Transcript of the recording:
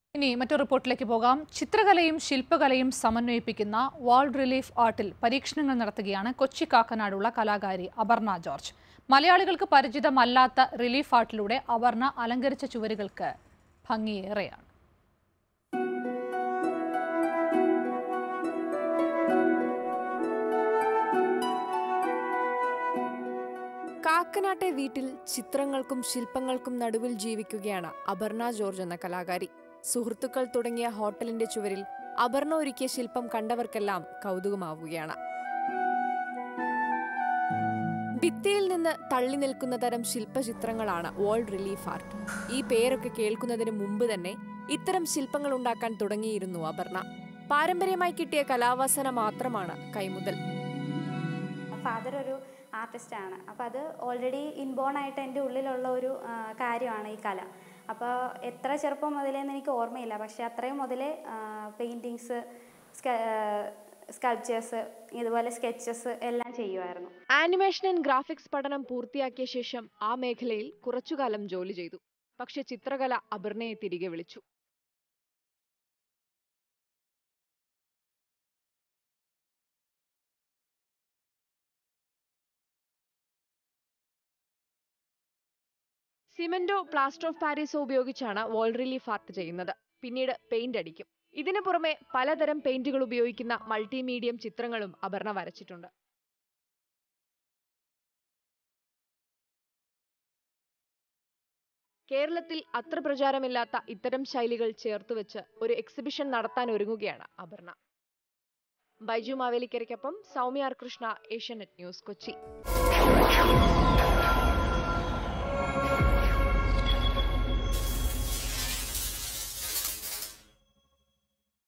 ഇനി മറ്റൊരു റിപ്പോർട്ടിലേക്ക് പോകാം ചിത്രകലയും ശില്പകലയും സമന്വയിപ്പിക്കുന്ന വാൾ റിലീഫ് ആർട്ടിൽ പരീക്ഷണങ്ങൾ നടത്തുകയാണ് കൊച്ചി കാക്കനാടുള്ള കലാകാരി അപർണ ജോർജ് മലയാളികൾക്ക് പരിചിതമല്ലാത്ത റിലീഫ് ആർട്ടിലൂടെ അപർണ അലങ്കരിച്ച ചുവരുകൾക്ക് ഭംഗിയേറെയാണ് കാക്കനാട്ടെ വീട്ടിൽ ചിത്രങ്ങൾക്കും ശില്പങ്ങൾക്കും നടുവിൽ ജീവിക്കുകയാണ് അപർണ ജോർജ് എന്ന കലാകാരി സുഹൃത്തുക്കൾ തുടങ്ങിയ ഹോട്ടലിന്റെ ചുവരിൽ അപർണ ഒരുക്കിയ ശില്പം കണ്ടവർക്കെല്ലാം കൗതുകമാവുകയാണ് ഭിത്തിയിൽ നിന്ന് തള്ളി നിൽക്കുന്ന തരം ശില്പചിത്രങ്ങളാണ് വാൾ റിലീഫ് ആർട്ട് ഈ പേരൊക്കെ കേൾക്കുന്നതിന് മുമ്പ് തന്നെ ഇത്തരം ശില്പങ്ങൾ ഉണ്ടാക്കാൻ തുടങ്ങിയിരുന്നു അപർണ പാരമ്പര്യമായി കിട്ടിയ കലാവാസന മാത്രമാണ് കൈമുതൽ ഫാദർ ഒരു ആർട്ടിസ്റ്റാണ് അപ്പോൾ അത് ഓൾറെഡി ഇൻബോൺ ആയിട്ട് എൻ്റെ ഉള്ളിലുള്ള ഒരു ആ, കാര്യമാണ് ഈ കല അപ്പോൾ എത്ര ചെറുപ്പം മുതലേന്ന് എനിക്ക് ഓർമ്മയില്ല പക്ഷേ അത്രയും മുതലേ പെയിൻറ്റിങ്സ് സ്കൾപ്ചേഴ്സ് ഇതുപോലെ സ്കെച്ചസ് എല്ലാം ചെയ്യുമായിരുന്നു ആനിമേഷൻ ആൻഡ് ഗ്രാഫിക്സ് പഠനം പൂർത്തിയാക്കിയ ശേഷം ആ മേഖലയിൽ കുറച്ചുകാലം ജോലി ചെയ്തു പക്ഷെ ചിത്രകല അപർണയെ തിരികെ വിളിച്ചു സിമന്റോ പ്ലാസ്റ്റർ ഓഫ് പാരീസോ ഉപയോഗിച്ചാണ് വാൾ റിലീഫ് ആർട്ട് ചെയ്യുന്നത് പിന്നീട് പെയിന്റ് അടിക്കും ഇതിനു പുറമെ പലതരം പെയിന്റുകൾ ഉപയോഗിക്കുന്ന മൾട്ടിമീഡിയം ചിത്രങ്ങളും അപർണ വരച്ചിട്ടുണ്ട് കേരളത്തിൽ അത്ര പ്രചാരമില്ലാത്ത ഇത്തരം ശൈലികൾ ചേർത്തുവെച്ച് ഒരു എക്സിബിഷൻ നടത്താൻ ഒരുങ്ങുകയാണ് അപർണ ബൈജു മാവേലിക്കരയ്ക്കൊപ്പം സൗമ്യ ആർ കൃഷ്ണ ഏഷ്യാനെറ്റ് ന്യൂസ് കൊച്ചി